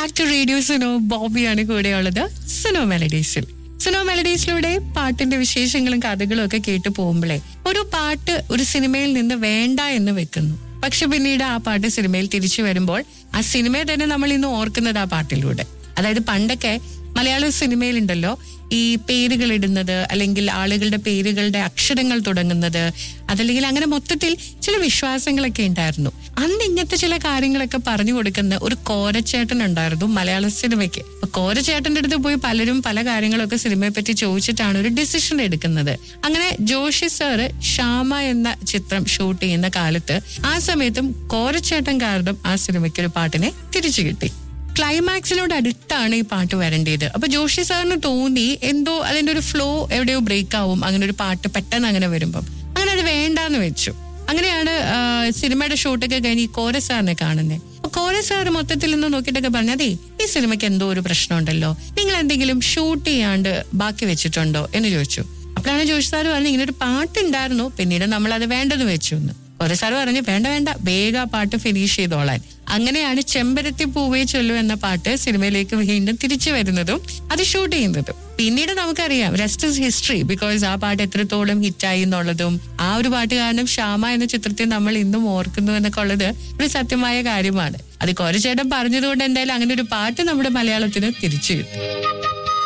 back to radio Suno ബോബിയാണ് കൂടെയുള്ളത് സുനോ മെലഡീസിൽ സുനോ മെലഡീസിലൂടെ പാട്ടിന്റെ വിശേഷങ്ങളും കഥകളും ഒക്കെ കേട്ടു പോകുമ്പോഴേ ഒരു പാട്ട് ഒരു സിനിമയിൽ നിന്ന് വേണ്ട എന്ന് വെക്കുന്നു പക്ഷെ പിന്നീട് ആ പാട്ട് സിനിമയിൽ തിരിച്ചു വരുമ്പോൾ ആ സിനിമയെ തന്നെ നമ്മൾ ഇന്ന് ഓർക്കുന്നത് ആ പാട്ടിലൂടെ അതായത് പണ്ടൊക്കെ മലയാള സിനിമയിലുണ്ടല്ലോ ഈ പേരുകൾ ഇടുന്നത് അല്ലെങ്കിൽ ആളുകളുടെ പേരുകളുടെ അക്ഷരങ്ങൾ തുടങ്ങുന്നത് അതല്ലെങ്കിൽ അങ്ങനെ മൊത്തത്തിൽ ചില വിശ്വാസങ്ങളൊക്കെ ഉണ്ടായിരുന്നു അന്ന് ഇങ്ങനത്തെ ചില കാര്യങ്ങളൊക്കെ പറഞ്ഞു കൊടുക്കുന്ന ഒരു കോരച്ചേട്ടൻ ഉണ്ടായിരുന്നു മലയാള സിനിമയ്ക്ക് അപ്പൊ കോരച്ചേട്ടന്റെ അടുത്ത് പോയി പലരും പല കാര്യങ്ങളൊക്കെ സിനിമയെ പറ്റി ചോദിച്ചിട്ടാണ് ഒരു ഡിസിഷൻ എടുക്കുന്നത് അങ്ങനെ ജോഷി സാറ് ഷാമ എന്ന ചിത്രം ഷൂട്ട് ചെയ്യുന്ന കാലത്ത് ആ സമയത്തും കോരച്ചേട്ടൻ കാരണം ആ സിനിമയ്ക്ക് ഒരു പാട്ടിനെ തിരിച്ചു കിട്ടി ക്ലൈമാക്സിനോട് അടുത്താണ് ഈ പാട്ട് വരേണ്ടത് അപ്പൊ ജോഷി സാറിന് തോന്നി എന്തോ അതിന്റെ ഒരു ഫ്ലോ എവിടെയോ ബ്രേക്ക് ആവും അങ്ങനെ ഒരു പാട്ട് പെട്ടെന്ന് അങ്ങനെ വരുമ്പം അങ്ങനെ അത് വേണ്ടാന്ന് വെച്ചു അങ്ങനെയാണ് ആ, സിനിമയുടെ ഷൂട്ടൊക്കെ കഴിഞ്ഞ് ഈ കോര സാറിനെ കാണുന്നത് അപ്പൊ കോര സാർ മൊത്തത്തിൽ നിന്ന് നോക്കിയിട്ടൊക്കെ പറഞ്ഞു അതെ ഈ സിനിമയ്ക്ക് എന്തോ ഒരു പ്രശ്നമുണ്ടല്ലോ നിങ്ങൾ എന്തെങ്കിലും ഷൂട്ട് ചെയ്യാണ്ട് ബാക്കി വെച്ചിട്ടുണ്ടോ എന്ന് ചോദിച്ചു അപ്പോഴാണ് ജോഷി സാർ പറഞ്ഞു ഇങ്ങനെ ഒരു പാട്ടുണ്ടായിരുന്നു പിന്നീട് നമ്മൾ അത് വേണ്ടെന്ന് വെച്ചു എന്ന് ഒരു സാറ് പറഞ്ഞു വേണ്ട വേണ്ട വേഗം ആ പാട്ട് ഫിനിഷ് ചെയ്തോളാൻ അങ്ങനെയാണ് ചെമ്പരത്തി പൂവേ ചൊല്ലു എന്ന പാട്ട് സിനിമയിലേക്ക് വീണ്ടും തിരിച്ചു വരുന്നതും അത് ഷൂട്ട് ചെയ്യുന്നതും പിന്നീട് നമുക്കറിയാം റെസ്റ്റ് ഇസ് ഹിസ്റ്ററി ബിക്കോസ് ആ പാട്ട് എത്രത്തോളം ഹിറ്റായി എന്നുള്ളതും ആ ഒരു പാട്ട് കാരണം ഷാമ എന്ന ചിത്രത്തെ നമ്മൾ ഇന്നും ഓർക്കുന്നു എന്നൊക്കെ ഉള്ളത് ഒരു സത്യമായ കാര്യമാണ് അത് കൊരച്ചേട്ടൻ പറഞ്ഞതുകൊണ്ട് എന്തായാലും അങ്ങനെ ഒരു പാട്ട് നമ്മുടെ മലയാളത്തിന് തിരിച്ചു കിട്ടും